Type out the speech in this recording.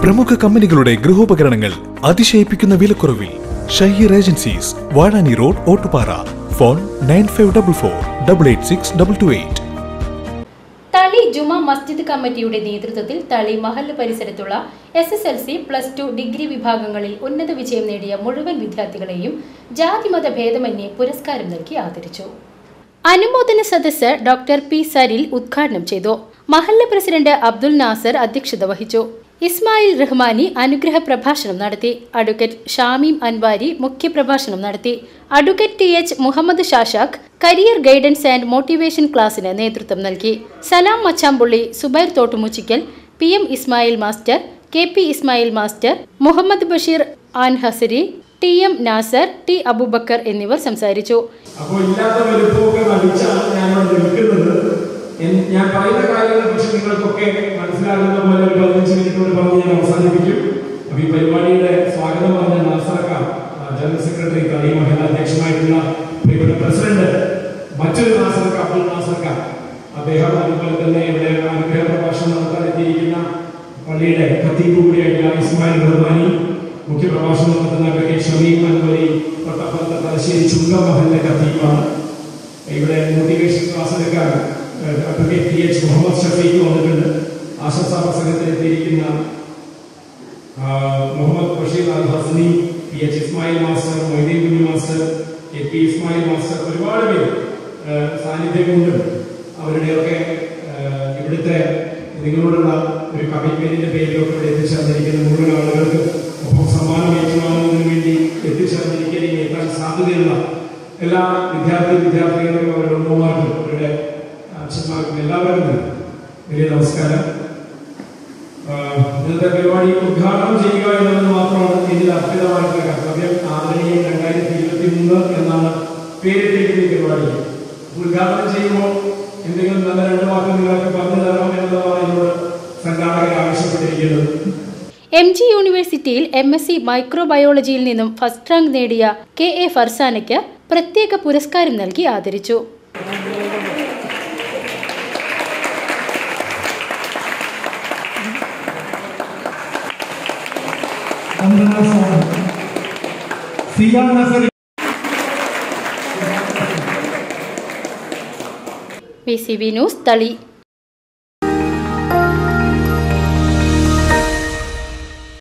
പ്രമുഖ കമ്പനികളുടെ ഗൃഹോപകരണങ്ങൾ അതിശയിപ്പിക്കുന്ന വിലക്കുറവിൽ Shaheer agencies Vazhani road Ottupara phone nine five double four double eight six double two eight Thali ജുമ മസ്ജിദ് കമ്മിറ്റിയുടെ നേതൃത്വത്തിൽ തളി മഹല്ല് പരിസരത്തുള്ള S S L C plus two degree വിഭാഗങ്ങളിൽ ഉന്നത വിജയം നേടിയ മുഴുവൻ വിദ്യാർത്ഥികളെയും ജാതിമത ഭേദമന്യേ പുരസ്കാരം നൽകി ആദരിച്ചു അനുമോദന സദസ്സ് ഡോക്ടർ പി സരിൽ ഉദ്ഘാടനം ചെയ്തു മഹല്ല പ്രസിഡന്റ് അബ്ദുൽ നാസർ അധ്യക്ഷത വഹിച്ചു ഇസ്മായിൽ റഹ്മാനി അനുഗ്രഹ പ്രഭാഷണം നടത്തി അഡ്വക്കേറ്റ് ഷാമീം അൻവാരി മുഖ്യപ്രഭാഷണം നടത്തി അഡ്വക്കേറ്റ് ടി എച്ച് മുഹമ്മദ് ഷാഷാഖ് കരിയർ ഗൈഡൻസ് ആൻഡ് മോട്ടിവേഷൻ ക്ലാസ്സിന് നേതൃത്വം നൽകി Salam Machampully Zubair Thottumuchikkal P M Ismail master K P Ismail master Muhammad Basheer ആൻ ഹസരി T M Nasar T Abubakar എന്നിവർ സംസാരിച്ചു അപ്പോൾ ഇല്ലാത്ത വലുപ്പമൊക്കെ നടിച്ചാണ് ഞാനിവിടെ നിൽക്കുന്നത് എൻ- ഞാൻ പറയുന്ന കാര്യങ്ങളെ കുറിച്ച് നിങ്ങൾക്കൊക്കെ മനസ്സിലാകുന്ന പോലെ ഒരു പതിനഞ്ച് മിനിറ്റ് കൊണ്ട് പറഞ്ഞ് ഞാൻ അവസാനിപ്പിക്കും അപ്പൊ ഈ പരിപാടിയുടെ സ്വാഗതം പറഞ്ഞ നാസർക്ക ജനറൽ സെക്രട്ടറി കളി മഹിള അധ്യക്ഷനായിട്ടുള്ള പ്രിയപ്പെട്ട പ്രസിഡന്റ് മറ്റൊരു നാസർക്ക അബ്ദുൽ നാസർക്ക അദ്ദേഹം അതുപോലെ തന്നെ ഇവിടെ അനുഗ്രഹ പ്രഭാഷണം നടത്താൻ എത്തിയിരിക്കുന്ന പള്ളിയുടെ ഖത്തീബ് കൂടിയായിട്ടുള്ള ഇസ്മായിൽ റഹ്മാനി മുഖ്യപ്രഭാഷണം നടത്തുന്ന അഡ്വക്കേറ്റ് ഷമീം അൻവരി തൊട്ടപ്പുറത്തെ തലശ്ശേരി ചുങ്കം മഹലിന്റെ ഖത്തീബാണ് ഇവിടെ മോട്ടിവേഷൻ ക്ലാസ്സിലൊക്കെ advocate T H Muhammad Shafeeq വന്നിട്ടുണ്ട് ആശംസാ പ്രസംഗത്തിൽ എത്തിയിരിക്കുന്ന ആ, Muhammad Basheer Al Hasani P H Ismail master Moideen Kunju master K P Ismail master ഒരുപാട് പേര് ആ, സാന്നിധ്യം കൊണ്ടും അവരുടെയൊക്കെ ആ, ഇവിടുത്തെ നിങ്ങളോടുള്ള ഒരു കമ്മിറ്റ്മെന്റിന്റെ പേരിലൊക്കെ ഇവിടെ എത്തിച്ചേർന്നിരിക്കുന്ന മുഴുവൻ ആളുകൾക്ക് ഒപ്പം സമ്മാനം ഏറ്റുവാങ്ങുന്നതിന് വേണ്ടി എത്തിച്ചേർന്നിരിക്കുകയും എത്താൻ സാധ്യതയുള്ള എല്ലാ വിദ്യാർത്ഥി വിദ്യാർത്ഥികൾക്കും അവരുടെ ഉമ്മമാർക്കും അവരുടെ അച്ഛന്മാർക്കും എല്ലാവർക്കും വലിയ നമസ്കാരം ആഹ് ഇന്നത്തെ പരിപാടി ഉദ്ഘാടനം ചെയ്യുക എന്നുള്ളത് മാത്രമാണ് ഇതിൽ അർപ്പിതമായിട്ടുള്ള കർത്തവ്യം ആദരണീയം രണ്ടായിരത്തി ഇരുപത്തി മൂന്ന് എന്നാണ് പേരിട്ടിരിക്കുന്ന ഈ പരിപാടി ഉദ്ഘാടനം ചെയ്യുമ്പോൾ എന്തെങ്കിലും നല്ല രണ്ട് വാക്ക് നിങ്ങൾക്ക് പറഞ്ഞു തരണം എന്നുള്ളതാണ് എന്നോട് സംഘാടകർ ആവശ്യപ്പെട്ടിരിക്കുന്നത് എം ജി യൂണിവേഴ്സിറ്റിയിൽ എം എസ് സി മൈക്രോബയോളജിയിൽ നിന്നും ഫസ്റ്റ് റാങ്ക് നേടിയ കെ എ ഫർസാനയ്ക്ക് പ്രത്യേക പുരസ്കാരം നൽകി ആദരിച്ചു Siyan Nasar V C B news തളി